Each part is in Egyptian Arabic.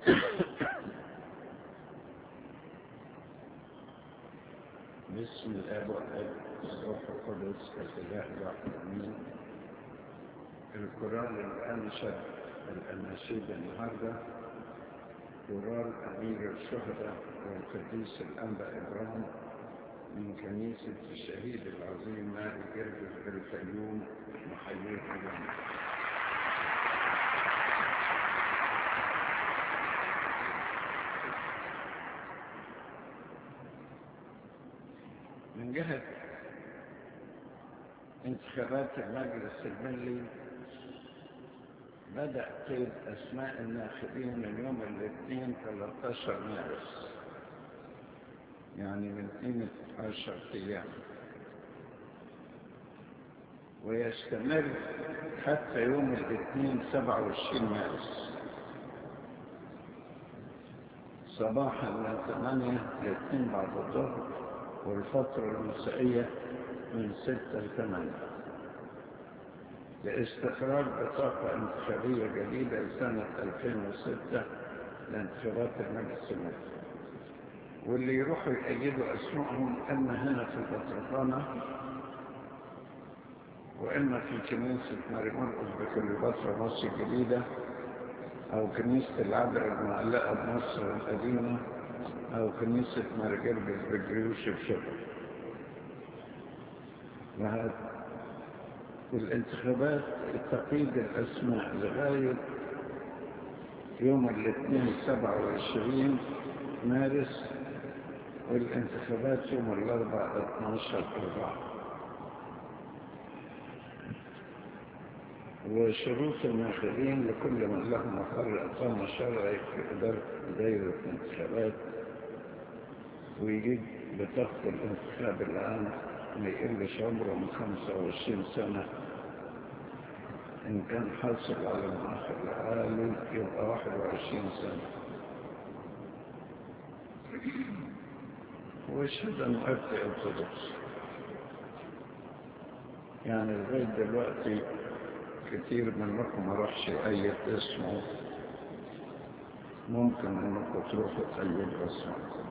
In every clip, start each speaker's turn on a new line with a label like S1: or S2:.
S1: بسم الاب والاب والروح القدس الاله الواحد امين القران اللي انشد الاناشيد النهارده قران امير الشهداء والقديس الانبا ابراهيم من كنيسه الشهيد العظيم ماري جرجس الفيوم محييه اليوم من جهة انتخابات المجلس الملي بدأ قيد أسماء الناخبين من يوم الاثنين 13 مارس يعني من قيمة 10 أيام ويستمر حتى يوم الاثنين 27 مارس صباحا من 8 ل 2 بعد الظهر والفترة المسائية من ستة لثمانية لاستخراج بطاقة انتخابية جديدة لسنة 2006 لانتخابات المجلس الملكي واللي يروحوا يأيدوا أسمائهم إما هنا في البطرخانة وإما في كنيسة ماري مرقس بكليوباترا مصر الجديدة أو كنيسة العذراء المعلقة بمصر القديمة أو كنيسة مارجرجس بالجيوش بشبه وهذا الانتخابات تقييد الأسماء لغاية يوم الاثنين سبعة وعشرين مارس والانتخابات يوم الأربعاء 12 أربعة وشروط الناخبين لكل من له مقر إقامة شرعي في إدارة دائرة الانتخابات ويجيب بطاقة الانتخاب الآن ما يقلش عمره من 25 سنة إن كان حاصل على المؤخر العالي يبقى 21 سنة واشهد أن أبقى أرثوذكس يعني لغاية دلوقتي كتير منكم ما راحش أي اسمه ممكن انكم تروحوا تأيدوا اسمكم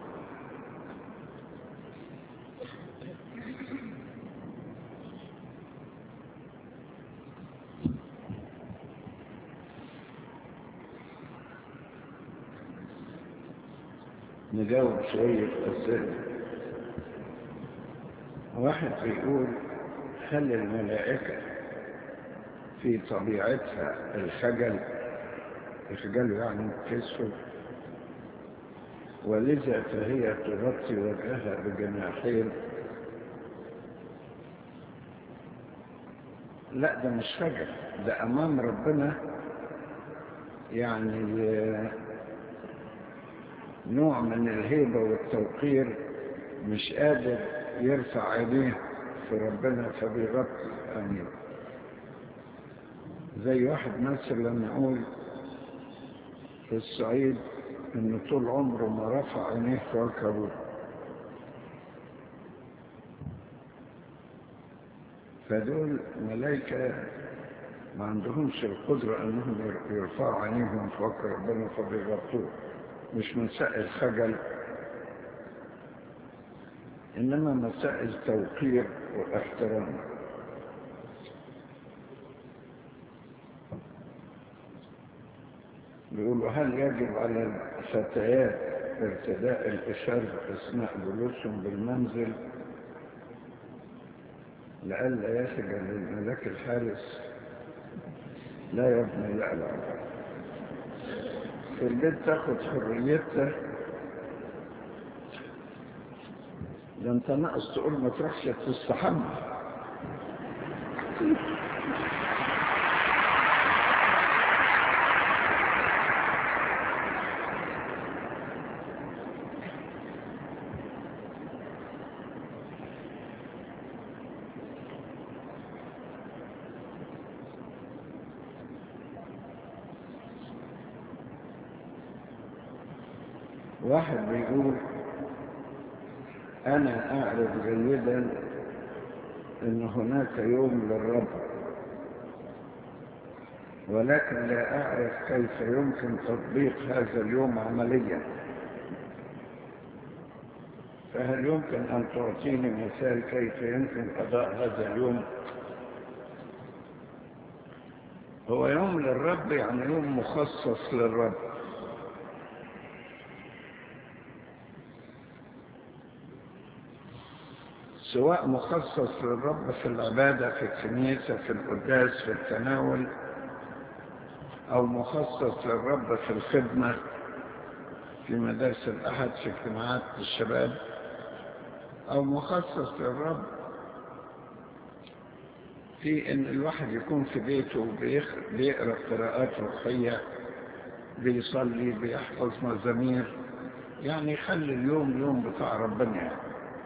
S1: نجاوب شوية أسئلة واحد بيقول هل الملائكة في طبيعتها الخجل الخجل يعني كسر ولذا فهي تغطي وجهها بجناحين لا ده مش خجل ده أمام ربنا يعني نوع من الهيبة والتوقير مش قادر يرفع عينيه في ربنا فبيغطي عينيه زي واحد مثلا يقول في الصعيد انه طول عمره ما رفع عينيه في وجه ابوه فدول ملائكة ما عندهمش القدرة انهم يرفعوا عينيهم في وجه ربنا فبيغطوه مش مسائل خجل إنما مسائل توقير واحترام بيقولوا هل يجب على الفتيات ارتداء الإشارة أثناء جلوسهم بالمنزل لئلا يخجل الملاك الحارس لا يا ابني لا لا في البيت تاخد حريتها ده انت ناقص تقول ما تروحش تستحمى واحد بيقول أنا أعرف جيدا أن هناك يوم للرب ولكن لا أعرف كيف يمكن تطبيق هذا اليوم عمليا فهل يمكن أن تعطيني مثال كيف يمكن قضاء هذا اليوم هو يوم للرب يعني يوم مخصص للرب سواء مخصص للرب في العبادة في الكنيسة في القداس في التناول أو مخصص للرب في الخدمة في مدارس الأحد في اجتماعات الشباب أو مخصص للرب في ان الواحد يكون في بيته بيقرا قراءات روحيه بيصلي بيحفظ مزامير يعني يخلي اليوم يوم بتاع ربنا يعني.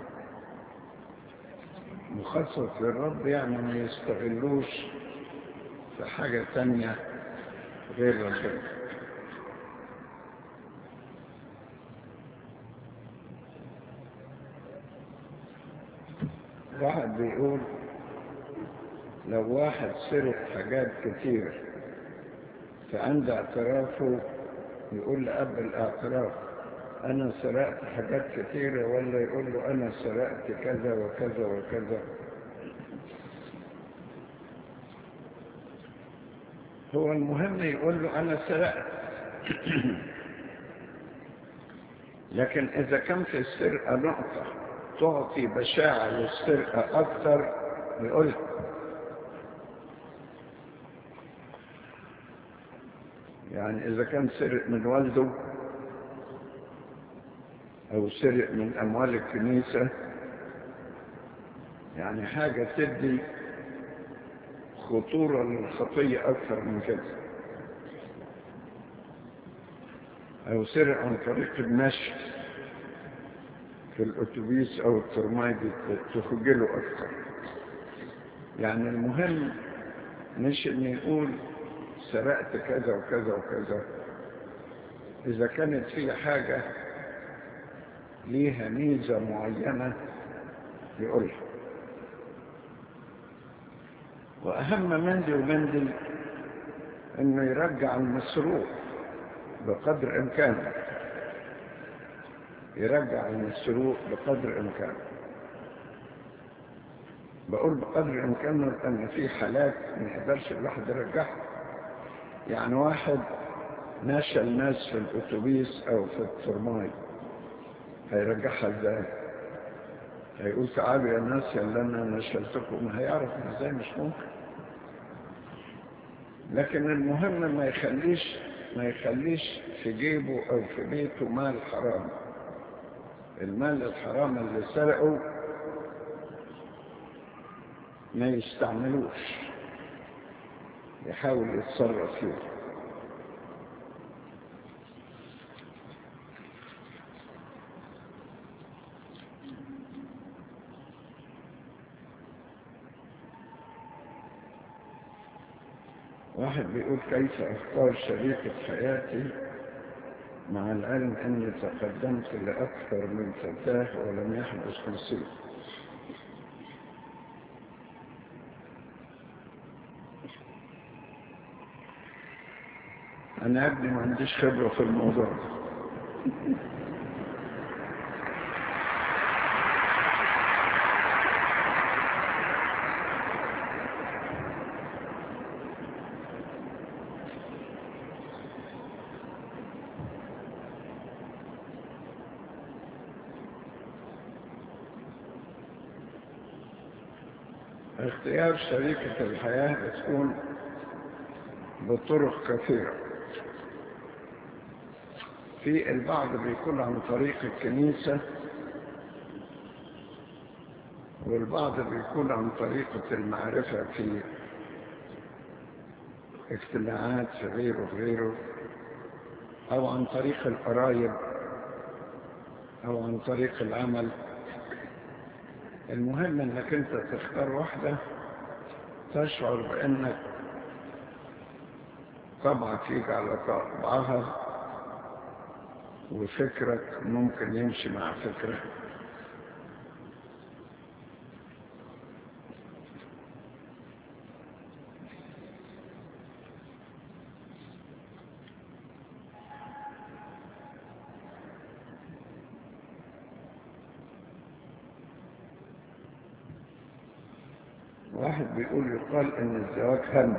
S1: مخصص للرب يعني ما يستغلوش في حاجه تانية غير ربنا واحد بيقول لو واحد سرق حاجات كتير فعند اعترافه يقول لأب الاعتراف أنا سرقت حاجات كتيرة ولا يقول له أنا سرقت كذا وكذا وكذا هو المهم يقول له أنا سرقت لكن إذا كان في السرقة نقطة تعطي بشاعة للسرقة أكثر يقول يعني إذا كان سرق من والده أو سرق من أموال الكنيسة يعني حاجة تدي خطورة للخطية أكثر من كده أو سرق عن طريق المشي في الأتوبيس أو الترماي تخجله أكثر يعني المهم مش إن يقول سرقت كذا وكذا وكذا إذا كانت في حاجة ليها ميزة معينة يقولها وأهم من دي ومن دي إنه يرجع المسروق بقدر إمكانه يرجع المسروق بقدر إمكانه بقول بقدر إمكانه لأن في حالات ما يقدرش الواحد يرجعها يعني واحد نشى الناس في الأتوبيس أو في الترماي هيرجعها ازاي هيقول تعالوا يا ناس يا اللي انا نشلتكم هيعرف ازاي مش ممكن لكن المهم ما يخليش ما يخليش في جيبه او في بيته مال حرام المال الحرام اللي سرقه ما يستعملوش يحاول يتصرف فيه واحد بيقول كيف اختار شريكة حياتي مع العلم اني تقدمت لاكثر من فتاة ولم يحدث نصيب انا ابني ما عنديش خبرة في الموضوع ده اختيار شريكة الحياة بتكون بطرق كثيرة في البعض بيكون عن طريق الكنيسة والبعض بيكون عن طريقة المعرفة في اجتماعات في غيره غيره أو عن طريق القرايب أو عن طريق العمل المهم انك انت تختار واحدة تشعر بانك طبعك فيك على طبعها وفكرك ممكن يمشي مع فكرك واحد بيقول يقال ان الزواج هم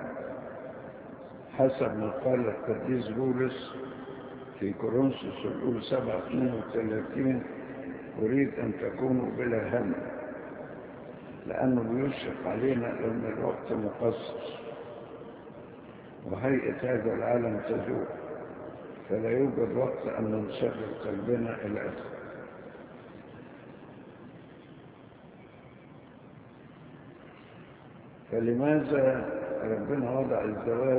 S1: حسب ما قال القديس بولس في كورنثوس الأولى 7 32 أريد أن تكونوا بلا هم لأنه بيشرق علينا أن الوقت مقصر وهيئة هذا العالم تزول فلا يوجد وقت أن ننشغل قلبنا إلى آخره فلماذا ربنا وضع الزواج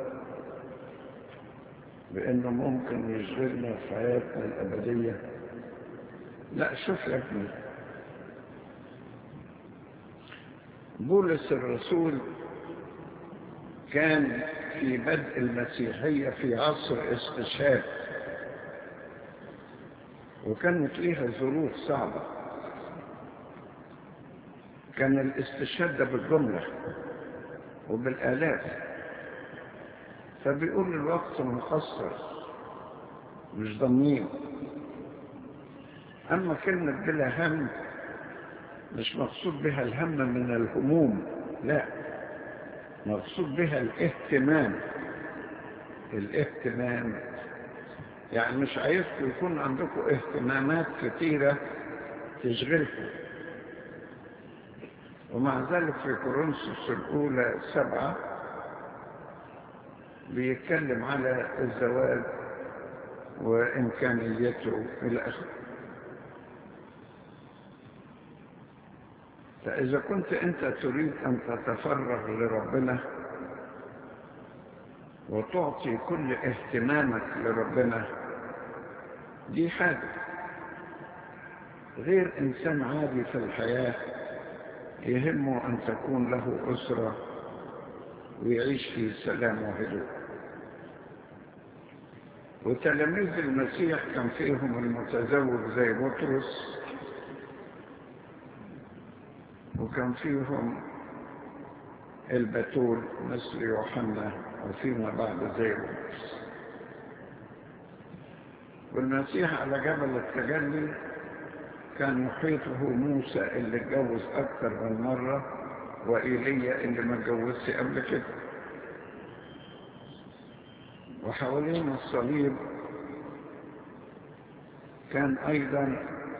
S1: بأنه ممكن يشغلنا في حياتنا الأبدية لا شوف يا ابني بولس الرسول كان في بدء المسيحية في عصر استشهاد وكانت ليها ظروف صعبة كان الاستشهاد ده بالجملة وبالآلاف فبيقول الوقت مقصر مش ضمنين أما كلمة بلا هم مش مقصود بها الهم من الهموم لا مقصود بها الاهتمام الاهتمام يعني مش عايزكم يكون عندكم اهتمامات كثيرة تشغلكم ومع ذلك في كورنثوس الأولى سبعة بيتكلم على الزواج وإمكانيته إلى آخره فإذا كنت أنت تريد أن تتفرغ لربنا وتعطي كل اهتمامك لربنا دي حاجة غير إنسان عادي في الحياة يهمه أن تكون له أسرة ويعيش في سلام وهدوء وتلاميذ المسيح كان فيهم المتزوج زي بطرس وكان فيهم البتول مثل يوحنا وفيما بعد زي بطرس والمسيح على جبل التجلي كان يحيطه موسى اللي اتجوز أكثر من مرة وإيليا اللي ما اتجوزش قبل كده وحوالين الصليب كان أيضا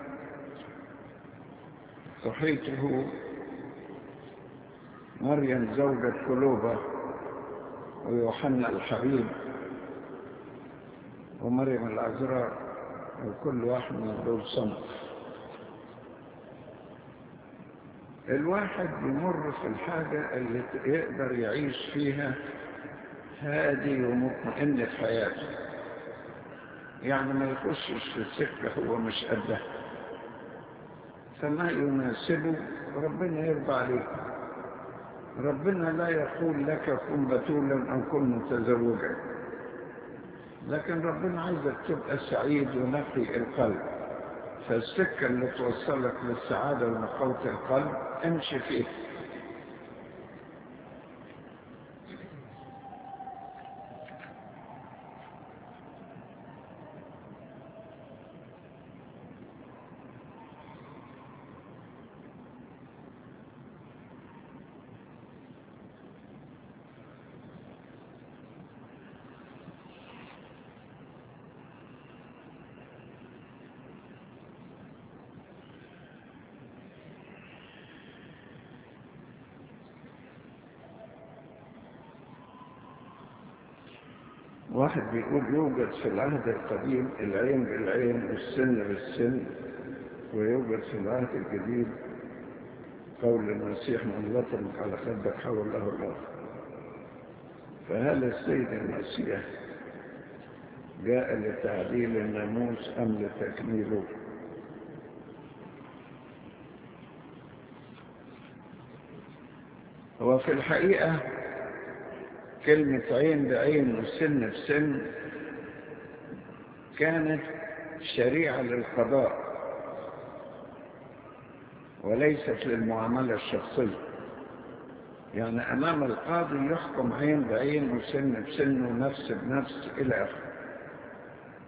S1: تحيطه مريم زوجة كلوبة ويوحنا الحبيب ومريم العذراء وكل واحد من دول صنف الواحد بيمر في الحاجة اللي يقدر يعيش فيها هادي ومطمئن في حياته يعني ما يخشش في السكة هو مش قدها فما يناسبه ربنا يرضى عليه ربنا لا يقول لك كن بتولا أو كن متزوجا لكن ربنا عايزك تبقى سعيد ونقي القلب فالسكة اللي توصلك للسعادة ونقوة القلب امشي فيه واحد بيقول يوجد في العهد القديم العين بالعين والسن بالسن ويوجد في العهد الجديد قول المسيح من لطمك على خدك حول له الله فهل السيد المسيح جاء لتعديل الناموس أم لتكميله هو في الحقيقة كلمة عين بعين وسن بسن كانت شريعة للقضاء وليست للمعاملة الشخصية يعني أمام القاضي يحكم عين بعين وسن بسن ونفس بنفس إلى آخره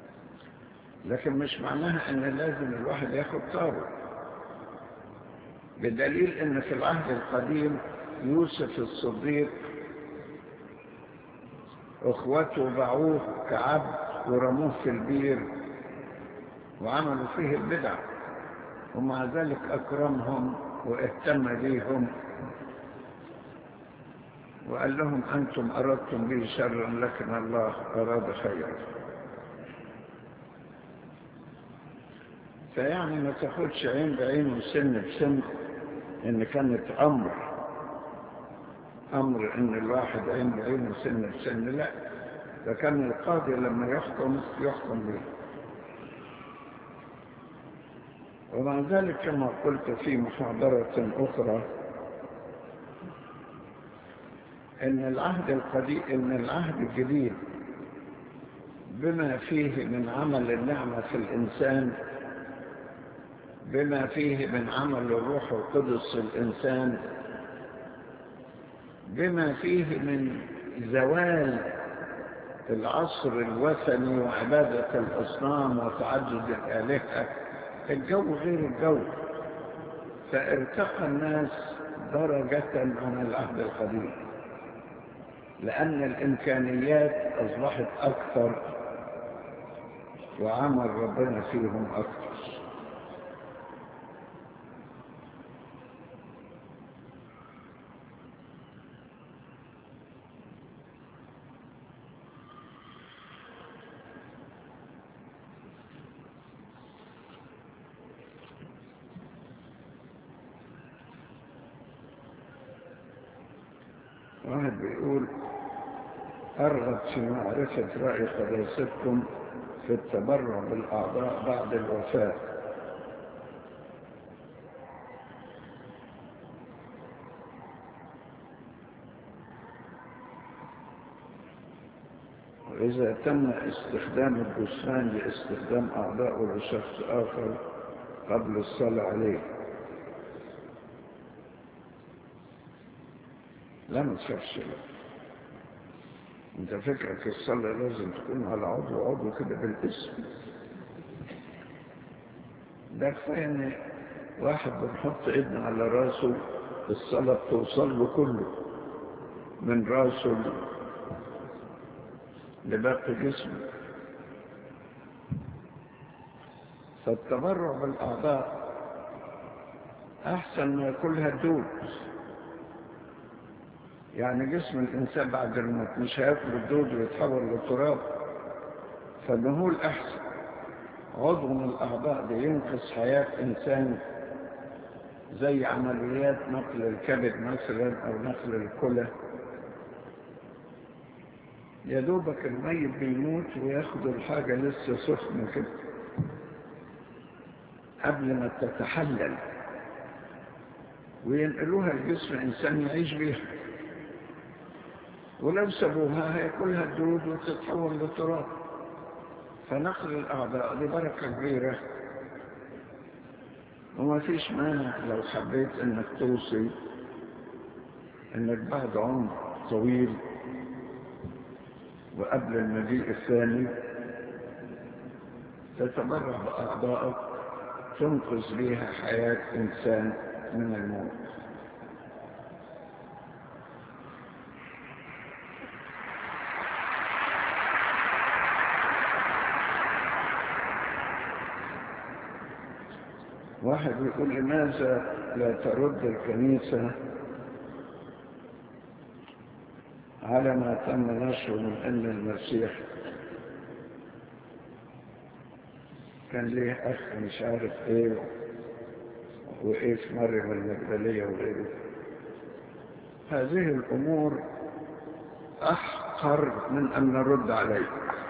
S1: لكن مش معناها أن لازم الواحد ياخد طاره بدليل ان في العهد القديم يوسف الصديق اخوته باعوه كعبد ورموه في البير وعملوا فيه البدع ومع ذلك اكرمهم واهتم بيهم وقال لهم انتم اردتم بي شرا لكن الله اراد خيرا فيعني ما تاخدش عين بعين وسن بسن ان كانت امر امر ان الواحد عين بعين وسن بسن لا ده كان القاضي لما يحكم يحكم به ومع ذلك كما قلت في محاضرة أخرى إن العهد القديم إن العهد الجديد بما فيه من عمل النعمة في الإنسان بما فيه من عمل الروح القدس في الإنسان بما فيه من زوال العصر الوثني وعبادة الأصنام وتعدد الآلهة الجو غير الجو فارتقى الناس درجة عن العهد القديم لأن الإمكانيات أصبحت أكثر وعمل ربنا فيهم أكثر واحد بيقول أرغب في معرفة رأي قداستكم في التبرع بالأعضاء بعد الوفاة وإذا تم استخدام الجثمان لاستخدام أعضاء لشخص آخر قبل الصلاة عليه لا ما تخافش لا انت فكرك الصلاة لازم تكون على عضو عضو كده بالاسم ده كفاية ان واحد بنحط ايدنا على راسه الصلاة بتوصل له كله من راسه لباقي جسمه فالتبرع بالأعضاء أحسن ما كلها تدوب يعني جسم الإنسان بعد الموت مش هياكل الدود ويتحول لتراب فالنهول أحسن عضو من الأعضاء بينقذ حياة إنسان زي عمليات نقل الكبد مثلا أو نقل الكلى يا دوبك الميت بيموت وياخد الحاجة لسه سخنة كده قبل ما تتحلل وينقلوها لجسم إنسان يعيش بيها ولو سابوها هياكلها الدود وتتحول لتراب فنقل الأعضاء دي بركة كبيرة وما فيش مانع لو حبيت انك توصي انك بعد عمر طويل وقبل المجيء الثاني تتبرع بأعضائك تنقذ بها حياة إنسان من الموت واحد يقول لماذا لا ترد الكنيسة على ما تم نشره من أن المسيح كان ليه أخ مش عارف إيه وإيه في مريم المجدلية وغيره هذه الأمور أحقر من أن نرد عليه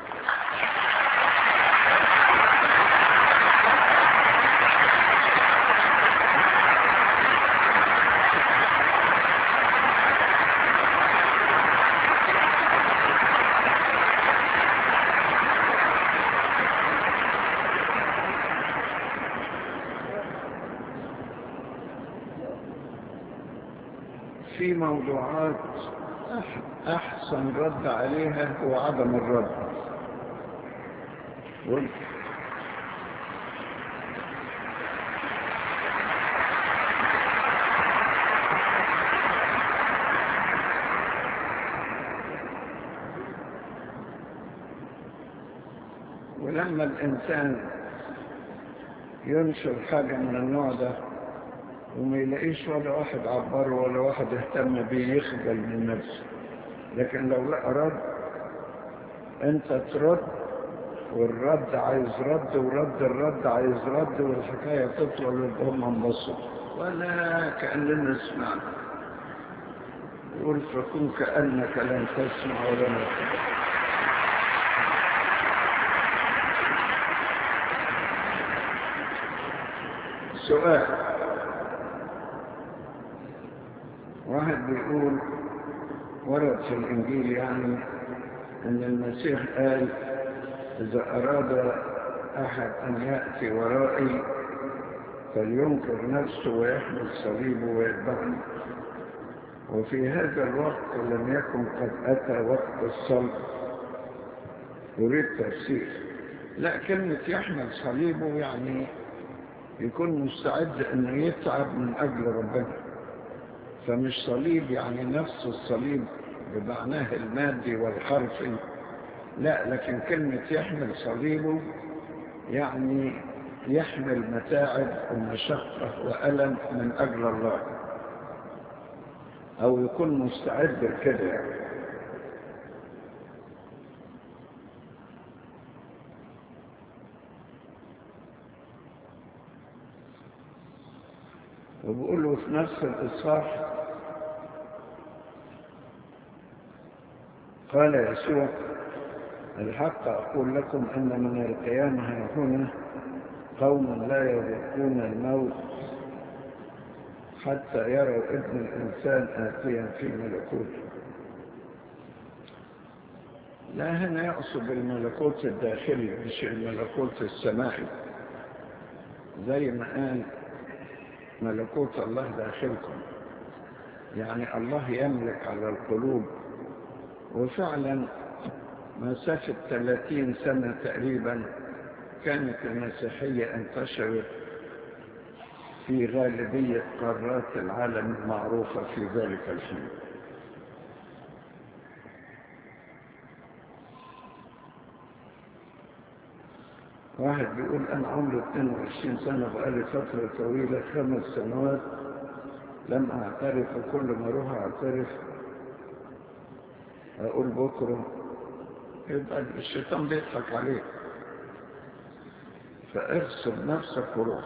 S1: في موضوعات أحسن رد عليها هو عدم الرد لما الإنسان ينشر حاجة من النوع ده وما يلاقيش ولا واحد عبره ولا واحد اهتم بيه يخجل من نفسه لكن لو لقى رد انت ترد والرد عايز رد ورد الرد عايز رد والحكاية تطول وهم انبسطوا ولا كأننا سمعنا يقول فكن كأنك لن تسمع ولا تسمع سؤال واحد بيقول ورد في الإنجيل يعني أن المسيح قال إذا أراد أحد أن يأتي ورائي فلينكر نفسه ويحمل صليبه ويتبعني وفي هذا الوقت لم يكن قد أتى وقت الصلب يريد تفسير لا كلمة يحمل صليبه يعني يكون مستعد أنه يتعب من أجل ربنا فمش صليب يعني نفس الصليب بمعناه المادي والحرفي لا لكن كلمة يحمل صليبه يعني يحمل متاعب ومشقة وألم من أجل الله أو يكون مستعد لكده يعني. وبقول له في نفس الإصحاح قال يسوع الحق أقول لكم أن من القيامة هنا قوم لا يذوقون الموت حتى يروا ابن الإنسان آتيا في ملكوته لا هنا يقصد الملكوت الداخلي مش الملكوت السماعي زي ما قال ملكوت الله داخلكم يعني الله يملك على القلوب وفعلا مسافة 30 سنة تقريبا كانت المسيحية انتشرت في غالبية قارات العالم المعروفة في ذلك الحين واحد بيقول أنا عمري 22 سنة بقالي فترة طويلة خمس سنوات لم أعترف وكل ما أروح أعترف أقول بكرة يبقى الشيطان بيضحك عليك فاغسل نفسك وروح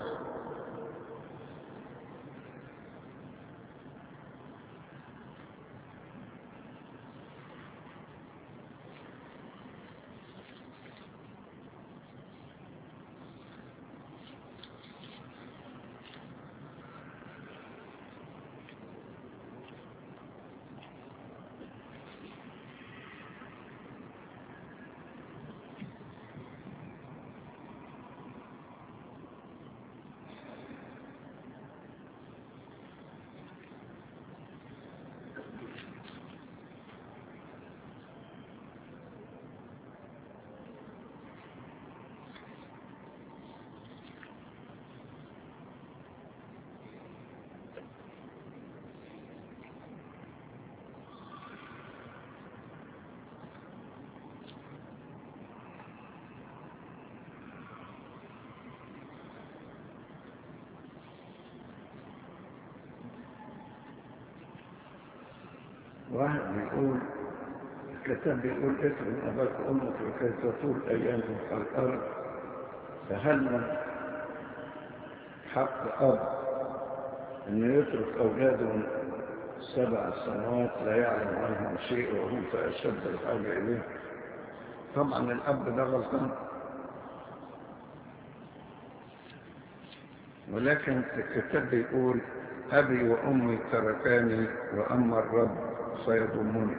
S1: واحد بيقول كتاب بيقول اكرم أباك أمك لكي تطول أيامك على الأرض فهل من حق أب أن يترك أولاده سبع سنوات لا يعلم عنهم شيء وهم في أشد الحاجة إليه طبعا الأب ده غلطان ولكن الكتاب بيقول أبي وأمي تركاني وأما الرب سيضمني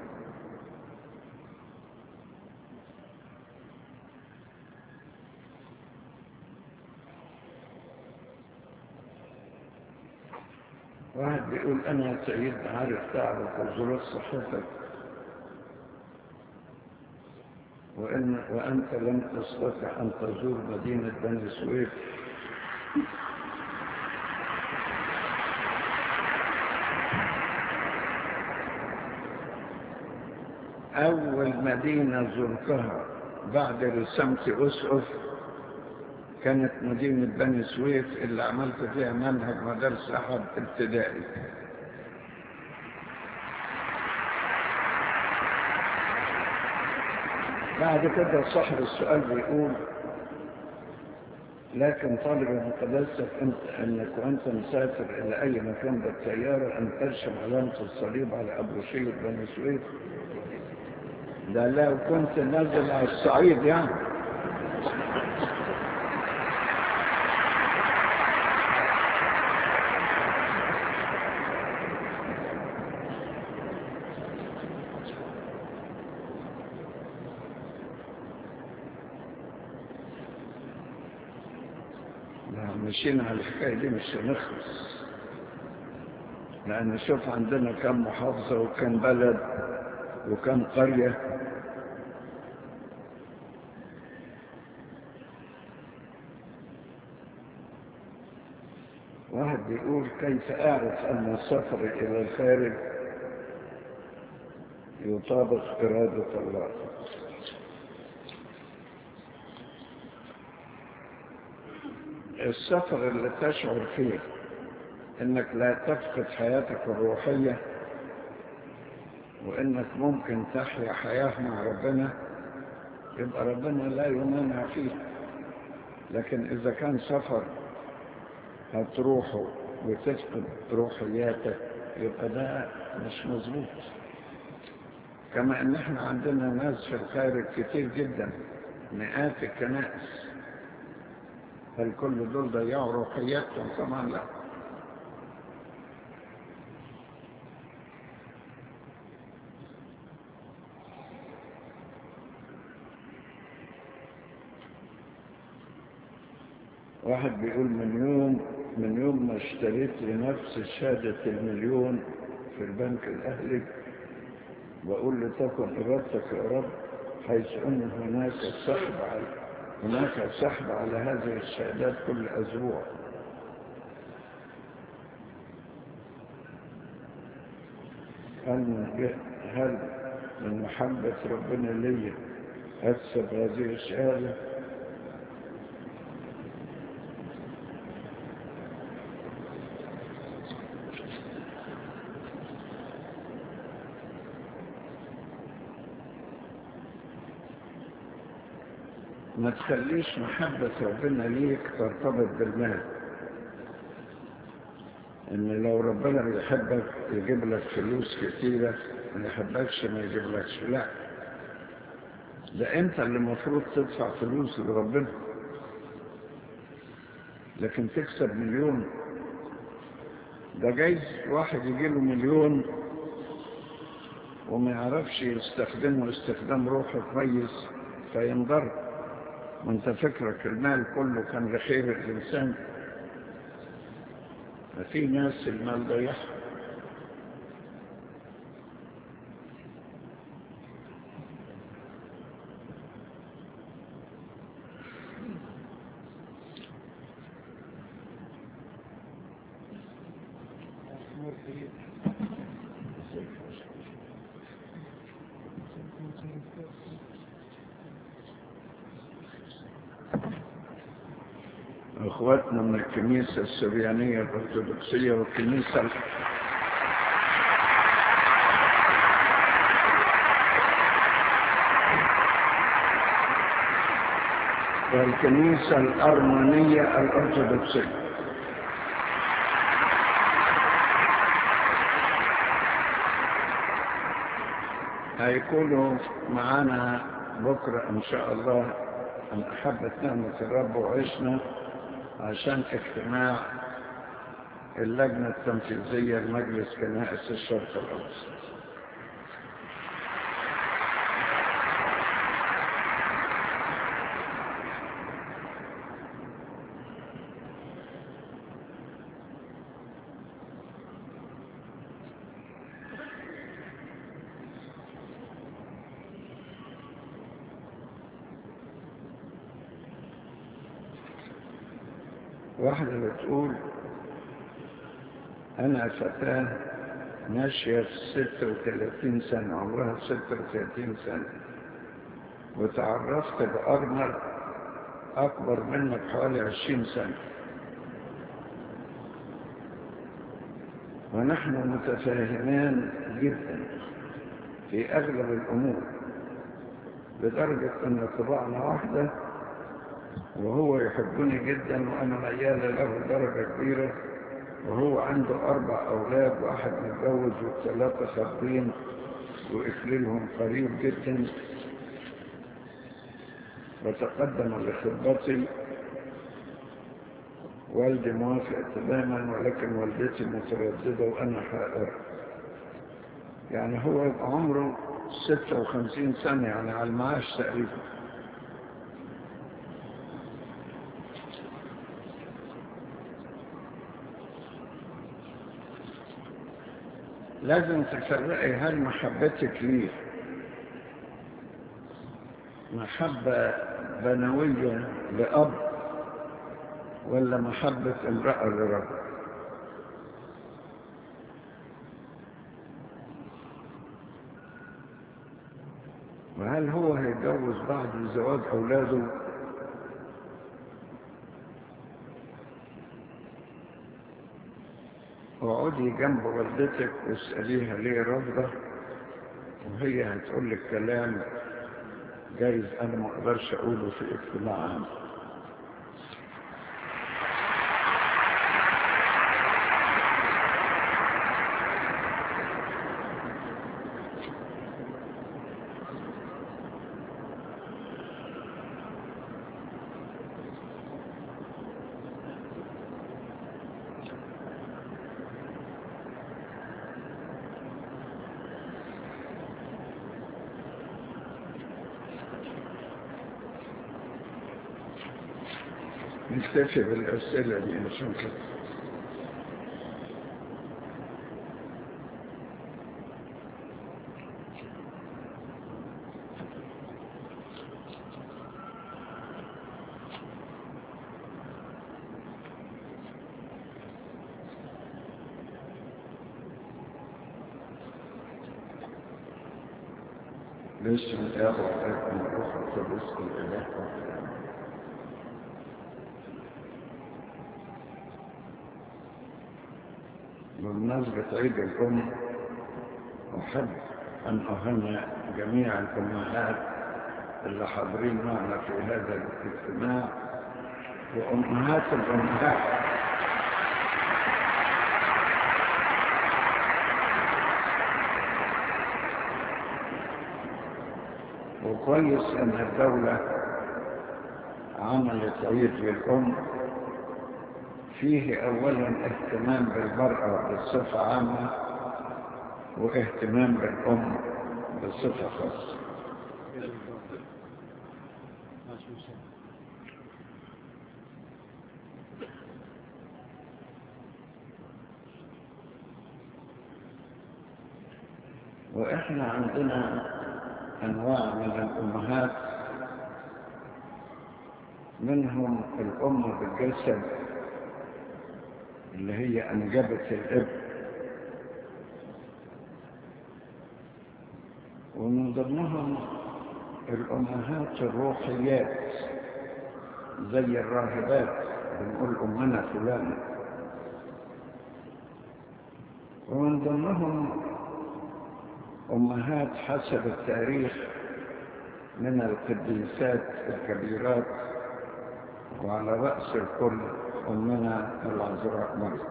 S1: واحد بيقول أنا سيد عارف تعبك وظروف صحتك وإن وأنت لم تستطع أن تزور مدينة بني سويف أول مدينة زرتها بعد رسمت أسقف كانت مدينة بني سويف اللي عملت فيها منهج مدارس أحد ابتدائي بعد كده صاحب السؤال بيقول لكن طالب من قداستك انت انك وانت مسافر الى اي مكان بالسياره ان ترسم علامه الصليب على ابروشيه بني سويف ده لو كنت نازل على الصعيد يعني لو مشينا على الحكاية دي مش هنخلص لأن شوف عندنا كم محافظة وكم بلد وكم قرية واحد بيقول كيف أعرف أن السفر إلى الخارج يطابق إرادة الله السفر اللي تشعر فيه انك لا تفقد حياتك الروحية وانك ممكن تحيا حياة مع ربنا يبقى ربنا لا يمانع فيه لكن اذا كان سفر هتروحه وتفقد روحياتك يبقى ده مش مظبوط كما ان احنا عندنا ناس في الخارج كتير جدا مئات الكنائس هل كل دول ضيعوا روحياتهم طبعا لا واحد بيقول من يوم من يوم ما اشتريت لنفسي شهادة المليون في البنك الأهلي بقول لتكن إرادتك يا رب حيث أن هناك سحب على هناك سحب على هذه الشهادات كل أسبوع هل من هل من محبة ربنا لي أكسب هذه الشهادة ما تخليش محبة ربنا ليك ترتبط بالمال ان لو ربنا بيحبك يجيب لك فلوس كتيرة ما يحبكش ما يجيبلكش لا ده انت اللي المفروض تدفع فلوس لربنا لكن تكسب مليون ده جايز واحد يجيله مليون وما يعرفش يستخدمه استخدام روحه كويس فينضر وانت فكرك المال كله كان لخير الإنسان ففي ناس المال ضيعها اخواتنا من الكنيسة السريانية الارثوذكسية والكنيسة والكنيسة الأرمنية الأرثوذكسية هيكونوا معانا بكرة إن شاء الله أن أحبت نعمة الرب وعشنا عشان اجتماع اللجنة التنفيذية لمجلس كنائس الشرق الأوسط واحدة بتقول أنا فتاة ماشية في ستة وثلاثين سنة عمرها ستة وثلاثين سنة وتعرفت بأرمل أكبر منك حوالي عشرين سنة ونحن متفاهمان جدا في أغلب الأمور لدرجة أن طباعنا واحدة وهو يحبني جدا وأنا ميال له درجة كبيرة وهو عنده أربع أولاد واحد متجوز وثلاثة خاطبين وإكليلهم قريب جدا وتقدم لخطبتي والدي موافق تماما ولكن والدتي مترددة وأنا حائر يعني هو يبقى عمره 56 سنة يعني على المعاش تقريبا لازم تفرقي هل محبتك ليه محبة بنوية لأب ولا محبة امرأة لرجل وهل هو هيتجوز بعد زواج أولاده اقعدي جنب والدتك واسأليها ليه رافضة وهي هتقول لك كلام جايز أنا ما أقدرش أقوله في اجتماع عام نكتفي بالأسئلة دي إن شاء الله باسم الآب والابن والروح القدس الإله والإله بمناسبة عيد الأم أحب أن أهنئ جميع الأمهات اللي حاضرين معنا في هذا الاجتماع وأمهات الأمهات وكويس أن الدولة عملت عيد للأم فيه أولا اهتمام بالمرأة بصفة عامة واهتمام بالأم بصفة خاصة وإحنا عندنا أنواع من الأمهات منهم الأم بالجسد اللي هي أنجبت الابن ومن ضمنهم الأمهات الروحيات زي الراهبات بنقول أمنا فلانة ومن ضمنهم أمهات حسب التاريخ من القديسات الكبيرات وعلى رأس الكل أمنا العذراء مريم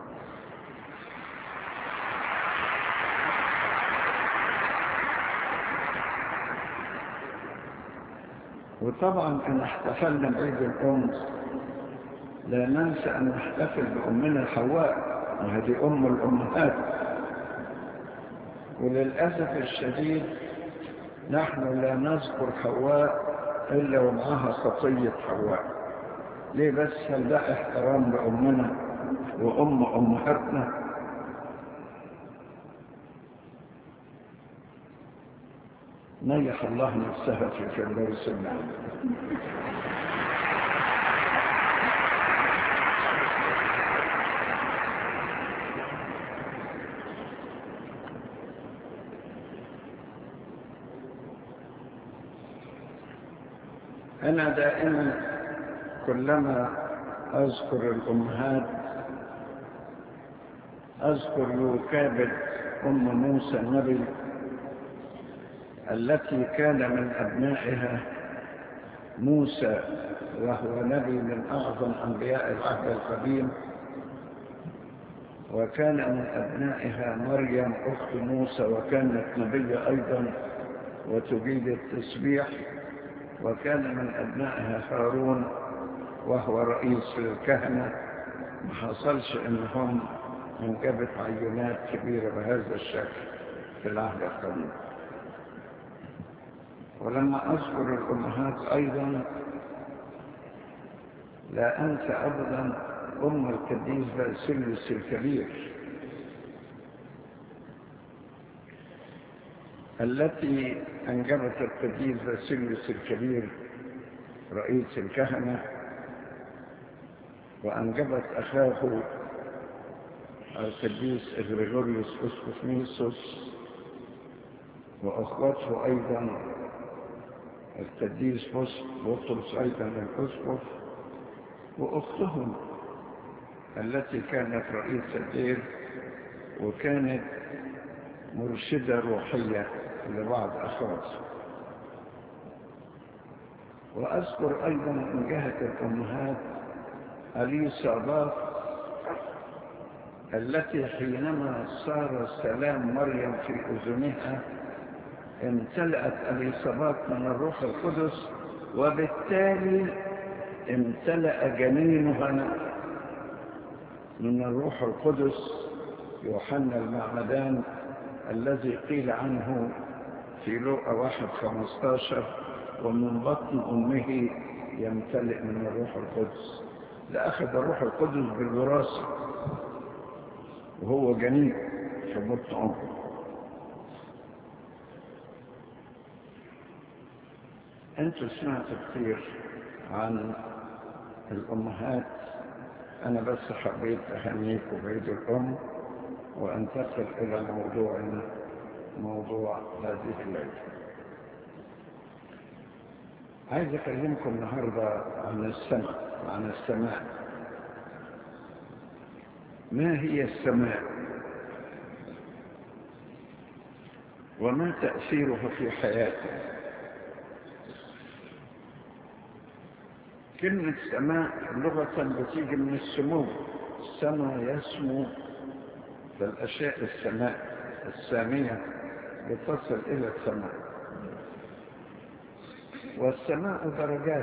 S1: وطبعا إن احتفلنا بعيد الأم لا ننسى أن نحتفل بأمنا حواء وهذه أم الأمهات وللأسف الشديد نحن لا نذكر حواء إلا ومعها خطية حواء ليه بس هل ده احترام لأمنا وأم أمهاتنا نيح الله نفسها في فردوس النعم أنا دائما كلما أذكر الأمهات أذكر يوكابد أم موسى النبي التي كان من أبنائها موسى وهو نبي من أعظم أنبياء العهد القديم وكان من أبنائها مريم أخت موسى وكانت نبية أيضا وتجيد التسبيح وكان من أبنائها هارون وهو رئيس الكهنة ما حصلش إنهم انجبت عينات كبيرة بهذا الشكل في العهد القديم ولما أذكر الأمهات أيضا لا أنسى أبدا أم القديس باسيليوس الكبير التي أنجبت القديس باسيليوس الكبير رئيس الكهنة وأنجبت أخاه القديس إغريغوريوس أسقف ميسوس وأخوته أيضا القديس بطرس أيضا الأسقف وأختهم التي كانت رئيس الدير وكانت مرشدة روحية لبعض أخواته وأذكر أيضا من جهة الأمهات أليصابات التي حينما صار سلام مريم في أذنها امتلأت أليصابات من الروح القدس وبالتالي امتلأ جنينها من الروح القدس يوحنا المعمدان الذي قيل عنه في لوقا واحد خمستاشر ومن بطن أمه يمتلئ من الروح القدس لأخذ الروح القدس بالوراثة وهو جنين في بطن أمه أنتوا سمعتوا كثير عن الأمهات أنا بس حبيت أهنيكم بعيد الأم وأنتقل إلى موضوعنا موضوع هذه الليلة عايز أكلمكم النهاردة عن السماء عن السماء ما هي السماء وما تأثيرها في حياتنا كلمة سماء لغة بتيجي من السمو السماء يسمو فالأشياء السماء السامية بتصل إلى السماء والسماء درجات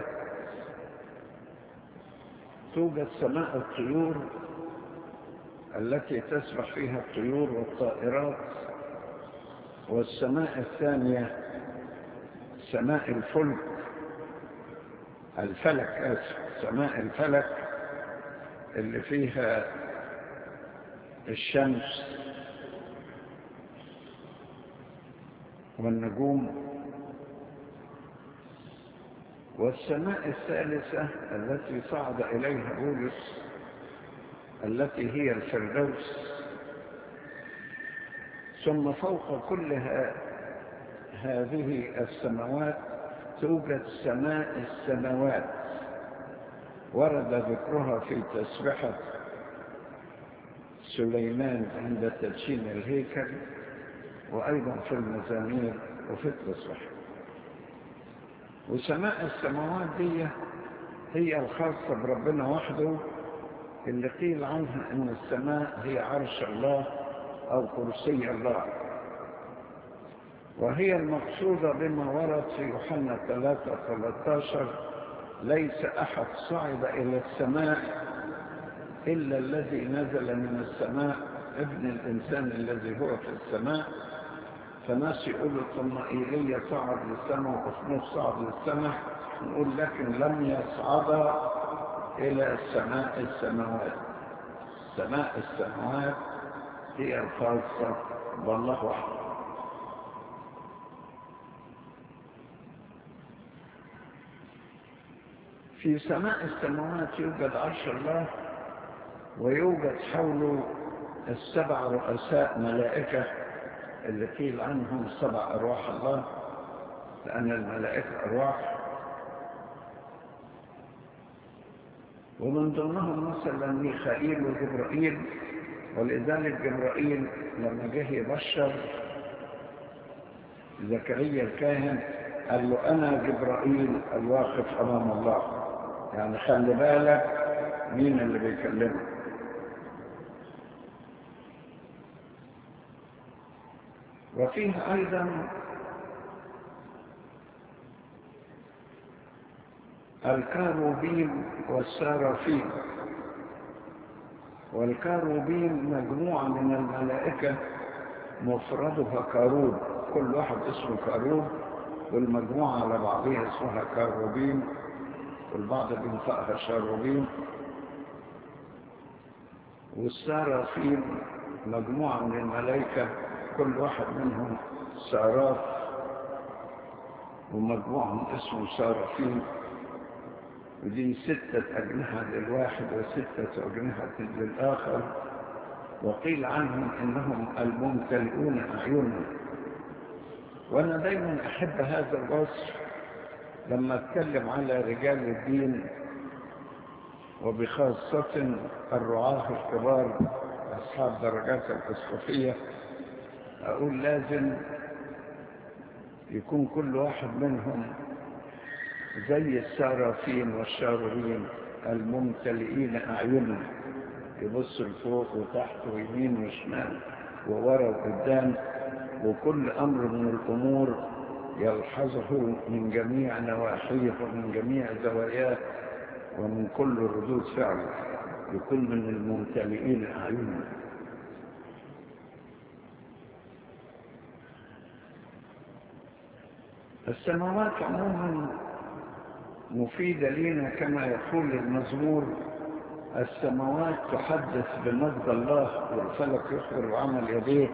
S1: توجد سماء الطيور التي تسبح فيها الطيور والطائرات والسماء الثانية سماء الفلك الفلك آسف سماء الفلك اللي فيها الشمس والنجوم والسماء الثالثة التي صعد إليها بولس التي هي الفردوس ثم فوق كل هذه السماوات توجد سماء السماوات ورد ذكرها في تسبحة سليمان عند تدشين الهيكل وأيضا في المزامير وفي التسبحة وسماء السماوات دي هي الخاصة بربنا وحده اللي قيل عنها ان السماء هي عرش الله او كرسي الله وهي المقصودة بما ورد في يوحنا 3 13 ليس أحد صعد إلى السماء إلا الذي نزل من السماء ابن الإنسان الذي هو في السماء فناس يقولوا ثم إيليا صعد للسماء وأخنوف صعد للسماء نقول لكن لم يصعد إلى سماء السماوات سماء السماوات هي الخاصة بالله وحده في سماء السماوات يوجد عرش الله ويوجد حوله السبع رؤساء ملائكة اللي قيل عنهم سبع أرواح الله لأن الملائكة أرواح ومن ضمنهم مثلا ميخائيل وجبرائيل ولذلك جبرائيل لما جه يبشر زكريا الكاهن قال له أنا جبرائيل الواقف أمام الله يعني خلي بالك مين اللي بيكلمك وفيه أيضا الكاروبين والسارافين والكاروبين مجموعة من الملائكة مفردها كاروب كل واحد اسمه كاروب والمجموعة على بعضها اسمها كاروبين والبعض بينطقها شاروبين والسارافين مجموعة من الملائكة كل واحد منهم ساراف ومجموعهم اسمه سارافين ودي ستة أجنحة للواحد وستة أجنحة للآخر وقيل عنهم إنهم الممتلئون أعينهم وأنا دايما أحب هذا الوصف لما أتكلم على رجال الدين وبخاصة الرعاة الكبار أصحاب درجات الأسقفية أقول لازم يكون كل واحد منهم زي السارافين والشارورين الممتلئين أعينهم يبص لفوق وتحت ويمين وشمال وورا وقدام وكل أمر من الأمور يلحظه من جميع نواحيه ومن جميع زواياه ومن كل ردود فعله يكون من الممتلئين أعينهم السماوات عموما مفيدة لنا كما يقول المزمور السماوات تحدث بمجد الله والفلك يخبر عمل يديه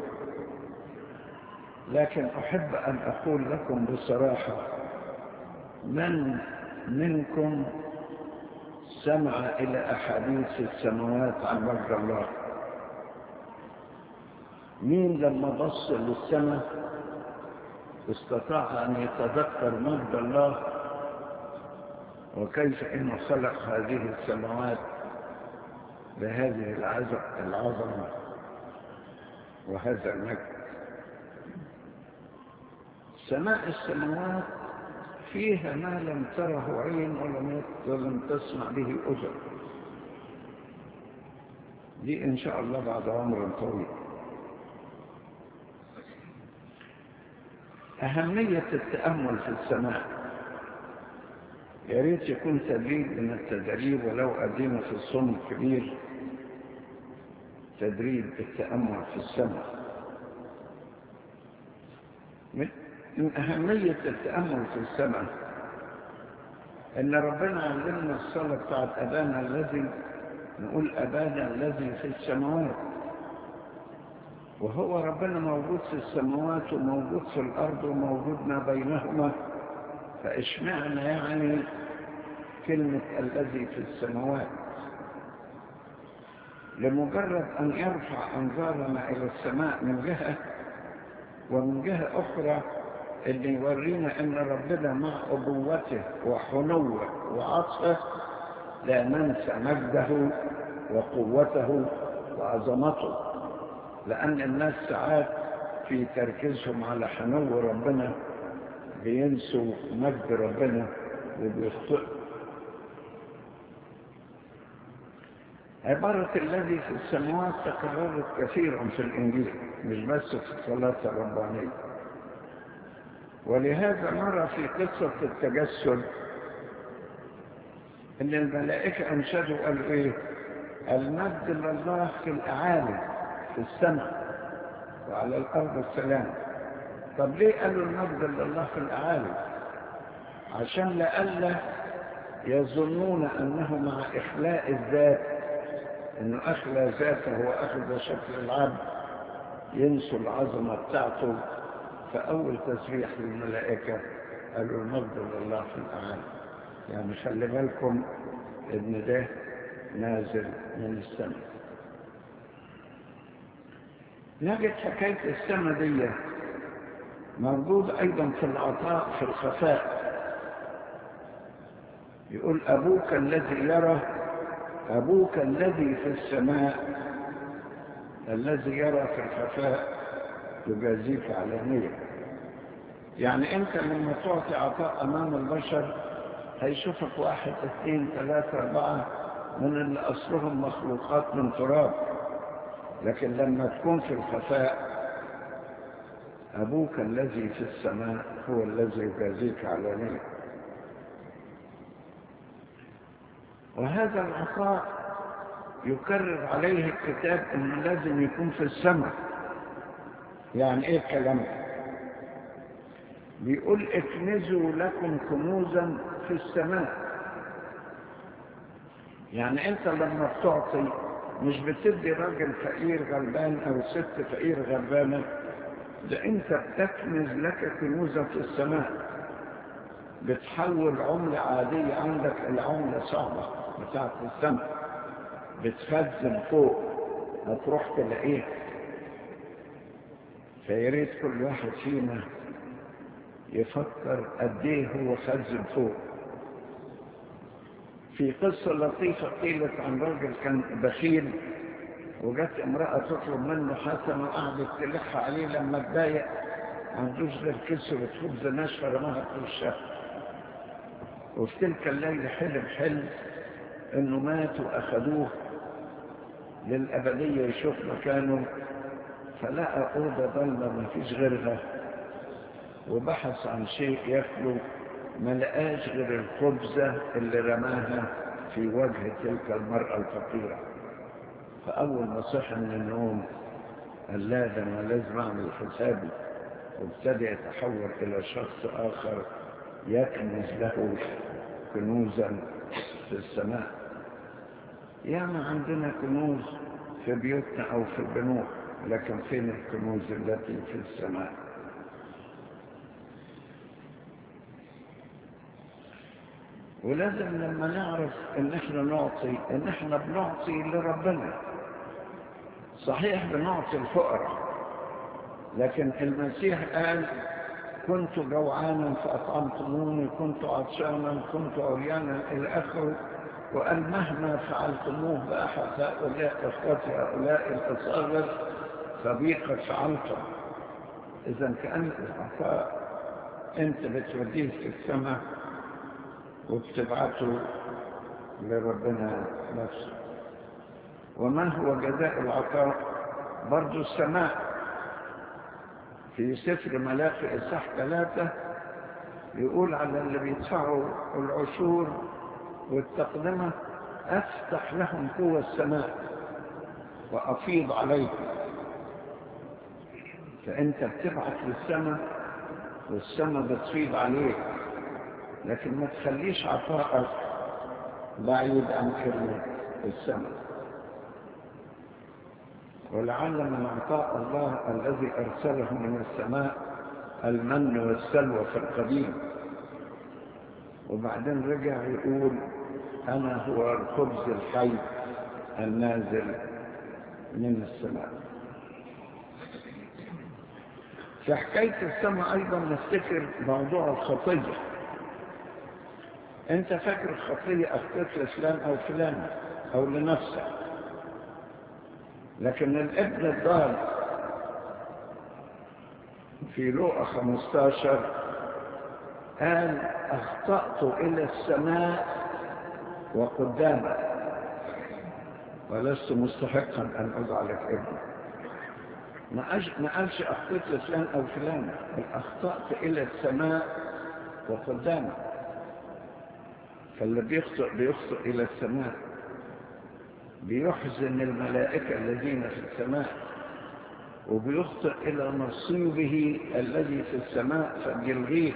S1: لكن أحب أن أقول لكم بصراحة من منكم سمع إلى أحاديث السماوات عن مجد الله مين لما بص للسماء استطاع أن يتذكر مجد الله وكيف إنه خلق هذه السماوات بهذه العظمة وهذا المجد سماء السماوات فيها ما لم تره عين ولم تسمع به أذن دي إن شاء الله بعد عمر طويل أهمية التأمل في السماء يا ريت يكون تدريب من التدريب ولو أدينا في الصوم الكبير تدريب التأمل في السماء من أهمية التأمل في السماء إن ربنا علمنا الصلاة بتاعت أبانا الذي نقول أبانا الذي في السماوات وهو ربنا موجود في السماوات وموجود في الأرض وموجود ما بينهما فإشمعنا يعني كلمة الذي في السماوات لمجرد أن يرفع أنظارنا إلى السماء من جهة ومن جهة أخرى اللي يورينا أن ربنا مع أبوته وحنوه وعطفه لا ننسى مجده وقوته وعظمته لأن الناس ساعات في تركيزهم على حنو ربنا بينسوا مجد ربنا وبيخطئوا عبارة الذي في السماوات تكررت كثيرا في الإنجيل مش بس في الصلاة الربانية ولهذا نرى في قصة التجسد ان الملائكة انشدوا قالوا ايه المجد لله في الاعالي في السماء وعلى الارض السلام طب ليه قالوا المجد لله في الاعالي عشان لألا يظنون انه مع اخلاء الذات انه اخلى ذاته واخذ شكل العبد ينسوا العظمة بتاعته فأول تسبيح للملائكة قالوا المجد لله في الأعالي يعني خلي بالكم إن ده نازل من السماء نجد حكاية السماء دي موجود أيضا في العطاء في الخفاء يقول أبوك الذي يرى أبوك الذي في السماء الذي يرى في الخفاء يجازيك علانية يعني أنت لما تعطي عطاء أمام البشر هيشوفك واحد اثنين ثلاثة أربعة من اللي أصلهم مخلوقات من تراب لكن لما تكون في الخفاء أبوك الذي في السماء هو الذي يجازيك علانية وهذا العطاء يكرر عليه الكتاب انه لازم يكون في السماء يعني ايه الكلام ده بيقول اكنزوا لكم كنوزا في السماء يعني انت لما بتعطي مش بتدي راجل فقير غلبان او ست فقير غلبانه ده انت بتكنز لك كنوزا في السماء بتحول عملة عادية عندك إلى عملة صعبة بتاعت السماء بتخزن فوق هتروح تلاقيه فياريت كل واحد فينا يفكر قد ايه هو خزن فوق في قصة لطيفة قيلت عن راجل كان بخيل وجت امرأة تطلب منه حسنة وقعدت تلح عليه لما اتضايق عندوش غير كسر خبز ناشفة رماها في وشها وفي تلك الليلة حلم حلم انه مات واخدوه للأبدية يشوف مكانه فلقى أوضة ضلمة ما فيش غيرها وبحث عن شيء ياكله ما لقاش غير الخبزة اللي رماها في وجه تلك المرأة الفقيرة فأول ما صحى من النوم قال لا ده أنا لازم أعمل حسابي وابتدى يتحول إلى شخص آخر يكنز له كنوزا في السماء يعني عندنا كنوز في بيوتنا أو في البنوك لكن فين الكنوز التي في السماء ولازم لما نعرف ان احنا نعطي ان احنا بنعطي لربنا صحيح بنعطي الفقراء لكن المسيح قال كنت جوعانا فأطعمتموني كنت عطشانا كنت عريانا إلى آخره وقال مهما فعلتموه بأحد هؤلاء إخوتي هؤلاء الأصغر فبي قد فعلتم إذا كأن العطاء أنت بتوديه في السماء وبتبعته لربنا نفسه وما هو جزاء العطاء برضو السماء في سفر ملاقي إصحاح ثلاثة يقول على اللي بيدفعوا العشور والتقدمة أفتح لهم قوة السماء وأفيض عليهم فأنت بتبعت للسماء والسماء بتفيض عليك لكن ما تخليش عطاءك بعيد عن كلمة السماء ولعل من عطاء الله الذي أرسله من السماء المن والسلوى في القديم وبعدين رجع يقول أنا هو الخبز الحي النازل من السماء في حكاية السماء أيضا نفتكر موضوع الخطية أنت فاكر الخطية أخطيت لفلان أو فلان أو لنفسك لكن الابن الضال في لوقا 15 قال أخطأت إلى السماء وقدامك ولست مستحقا أن أجعلك ابني ما, أج... ما قالش أخطأت لفلان أو فلان بل أخطأت إلى السماء وقدامك فاللي بيخطئ بيخطئ إلى السماء بيحزن الملائكة الذين في السماء وبيخطئ إلى نصيبه الذي في السماء فبيلغيه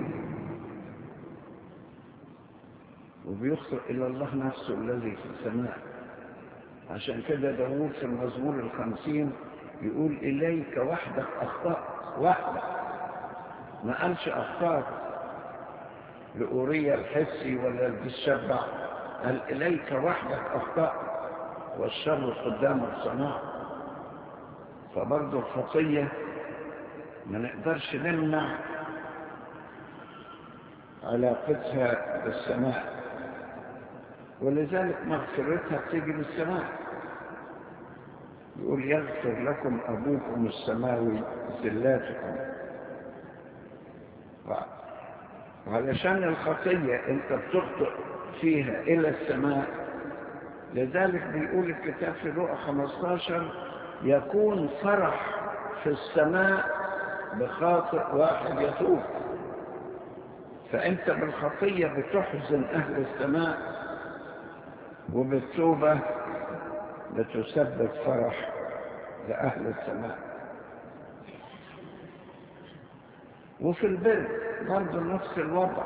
S1: وبيخطئ إلى الله نفسه الذي في السماء عشان كده داود في المزمور الخمسين يقول إليك وحدك أخطأت وحدك ما قالش أخطأت لأوريا الحسي ولا للشبع قال إليك وحدك أخطأت والشر قدامك صنع فبرضه الخطية ما نقدرش نمنع علاقتها بالسماء ولذلك مغفرتها بتيجي من السماء يقول يغفر لكم أبوكم السماوي زلاتكم وعلشان الخطية انت بتخطئ فيها إلى السماء لذلك بيقول الكتاب في لقا 15 يكون فرح في السماء بخاطئ واحد يتوب فأنت بالخطية بتحزن أهل السماء وبالتوبة بتسبب فرح لأهل السماء وفي البر برضه نفس الوضع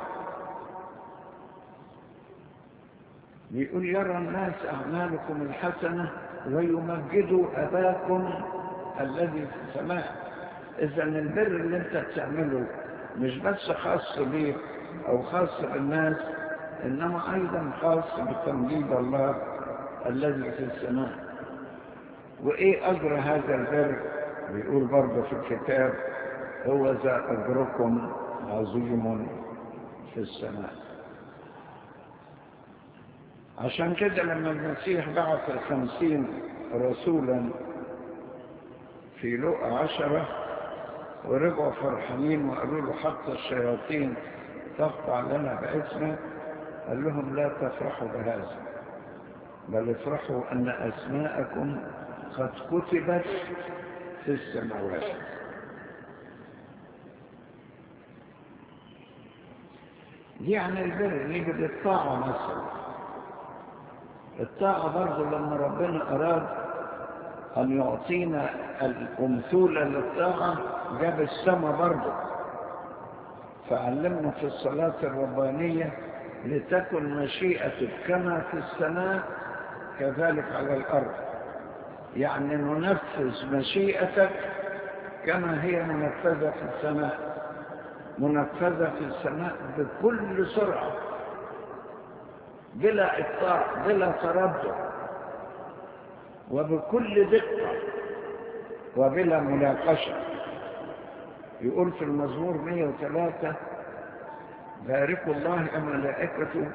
S1: بيقول يرى الناس أعمالكم الحسنة ويمجدوا أباكم الذي في السماء إذا البر اللي أنت بتعمله مش بس خاص بيك أو خاص بالناس إنما أيضا خاص بتمجيد الله الذي في السماء وإيه أجر هذا البر بيقول برضه في الكتاب هو ذا أجركم عظيم في السماء عشان كده لما المسيح بعث خمسين رسولا في لقى عشرة ورجعوا فرحانين وقالوا له حتى الشياطين تقطع لنا باسمه قال لهم لا تفرحوا بهذا بل افرحوا أن أسماءكم قد كتبت في السماوات دي عن البر نيجي للطاعة مثلا الطاعة برضه لما ربنا أراد أن يعطينا الأمثولة للطاعة جاب السماء برضه فعلمنا في الصلاة الربانية لتكن مشيئتك كما في السماء كذلك على الأرض يعني ننفذ مشيئتك كما هي منفذة في السماء منفذة في السماء بكل سرعة بلا إقطاع بلا تردد وبكل دقة وبلا مناقشة يقول في المزمور 103 باركوا الله ملائكته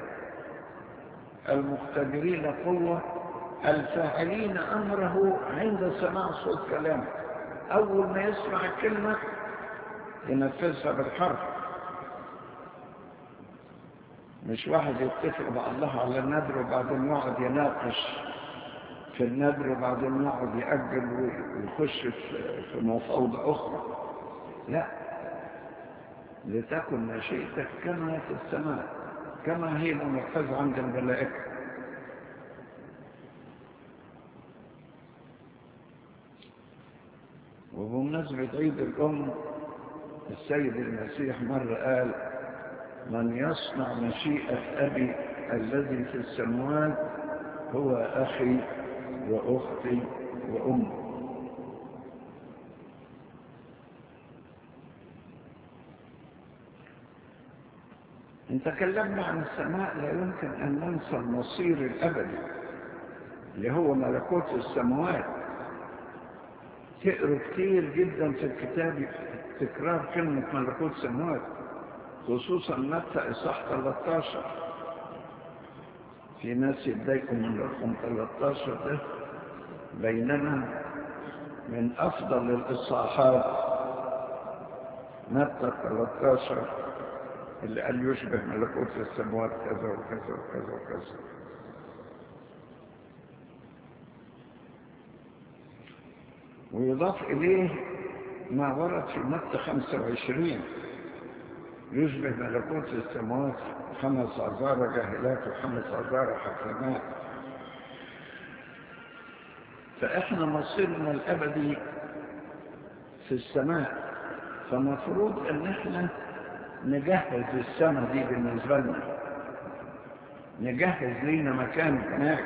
S1: المقتدرين قوة الفاعلين أمره عند سماع صوت كلامه أول ما يسمع الكلمة ينفذها بالحرف مش واحد يتفق مع الله على النذر وبعدين يقعد يناقش في النذر وبعدين يقعد يأجل ويخش في مفاوضة أخرى لا لتكن مشيئتك كما في السماء كما هي منفذة عند الملائكة وبمناسبة عيد الأم السيد المسيح مرة قال من يصنع مشيئة أبي الذي في السماوات هو أخي وأختي وأمي إن تكلمنا عن السماء لا يمكن أن ننسى المصير الأبدي اللي هو ملكوت السماوات تقروا كتير جدا في الكتاب تكرار كلمة ملكوت السماوات خصوصا متى إصحاح 13 في ناس يتضايقوا من رقم 13 ده بينما من أفضل الإصحاحات متى 13 اللي قال يشبه ملكوت السماوات كذا وكذا وكذا وكذا ويضاف إليه ما ورد في متى 25 يشبه ملكوت السماوات خمس عذار جاهلات وخمس عذار حكماء فإحنا مصيرنا الأبدي في السماء فمفروض أن إحنا نجهز السماء دي بالنسبة لنا نجهز لينا مكان هناك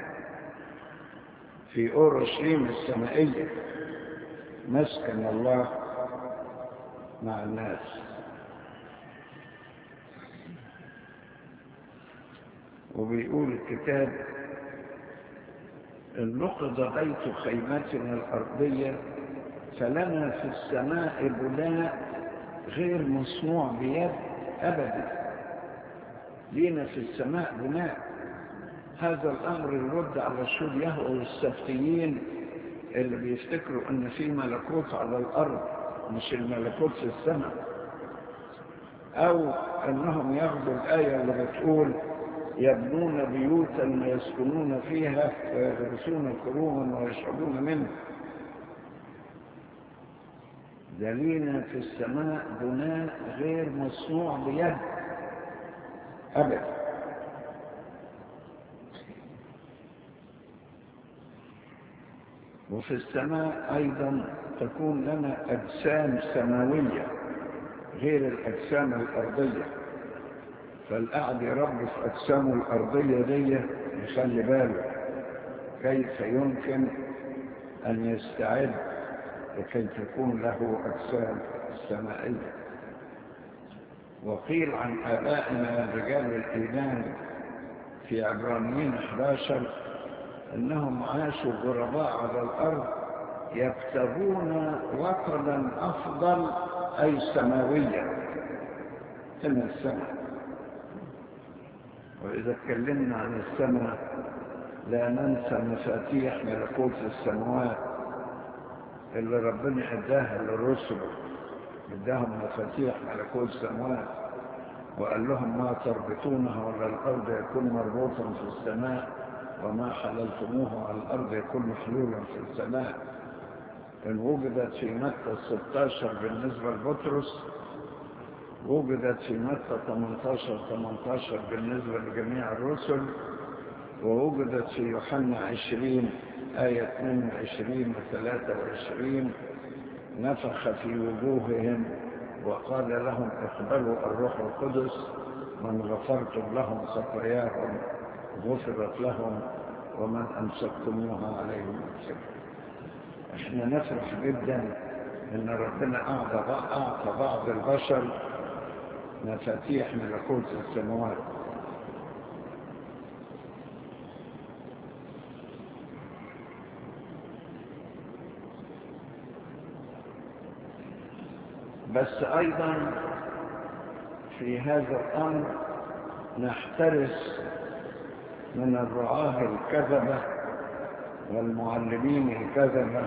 S1: في أورشليم السمائية مسكن الله مع الناس وبيقول الكتاب إن نقض بيت خيمتنا الأرضية فلنا في السماء بناء غير مصنوع بيد أبدا لينا في السماء بناء هذا الأمر يرد على الشهود يهوى والسفتيين اللي بيفتكروا أن في ملكوت على الأرض مش الملكوت في السماء أو أنهم ياخذوا الآية اللي بتقول يبنون بيوتا يسكنون فيها ويغرسون كروما ويشربون منه دلينا في السماء بناء غير مصنوع بيد أبدا وفي السماء أيضا تكون لنا أجسام سماوية غير الأجسام الأرضية فالقعد يرب في أجسامه الأرضية دي يخلي باله كيف يمكن أن يستعد لكي تكون له أجسام سمائية وقيل عن آبائنا رجال الإيمان في عبرانيين 11 أنهم عاشوا غرباء على الأرض يبتغون وطنا أفضل أي سماويا من السماء وإذا اتكلمنا عن السماء لا ننسى مفاتيح ملكوت السماوات اللي ربنا اداها للرسل اداهم مفاتيح ملكوت السماوات وقال لهم ما تربطونه على الارض يكون مربوطا في السماء وما حللتموه على الارض يكون محلولا في السماء ان وجدت في متى 16 بالنسبه لبطرس وجدت في متى 18 18 بالنسبه لجميع الرسل ووجدت في يوحنا 20 آية 22 و 23 نفخ في وجوههم وقال لهم اقبلوا الروح القدس من غفرتم لهم خطاياهم غفرت لهم ومن أمسكتموها عليهم أمسكتم احنا نفرح جدا ان ربنا أعطى أعطى بعض البشر مفاتيح ملكوت السماوات بس أيضا في هذا الأمر نحترس من الرعاه الكذبة والمعلمين الكذبة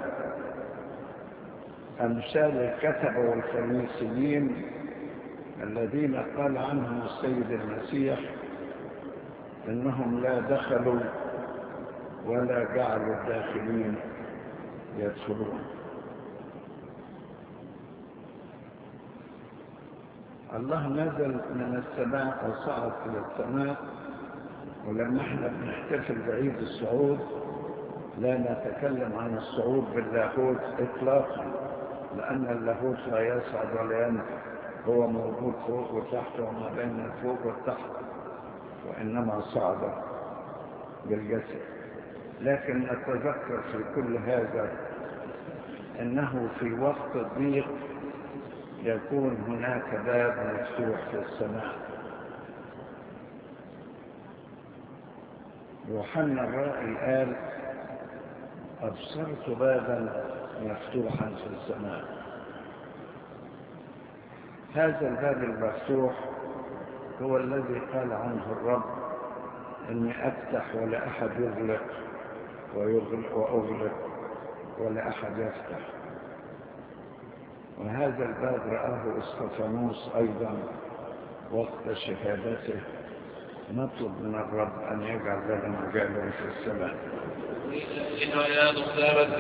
S1: أمثال الكتبة والفريسيين الذين قال عنهم السيد المسيح إنهم لا دخلوا ولا جعلوا الداخلين يدخلون الله نزل من السماء وصعد إلى السماء ولما احنا بنحتفل بعيد الصعود لا نتكلم عن الصعود باللاهوت إطلاقا لأن اللاهوت لا يصعد ولا ينزل هو موجود فوق وتحت وما بين الفوق والتحت وإنما صعد بالجسد لكن نتذكر في كل هذا أنه في وقت الضيق يكون هناك باب مفتوح في السماء يوحنا الرائي قال أبصرت بابا مفتوحا في السماء هذا الباب المفتوح هو الذي قال عنه الرب إني أفتح ولا أحد يغلق ويغلق وأغلق ولا أحد يفتح وهذا الباب رآه اسطفانوس أيضا وقت شهادته نطلب من الرب أن يجعل لنا مجالا في السماء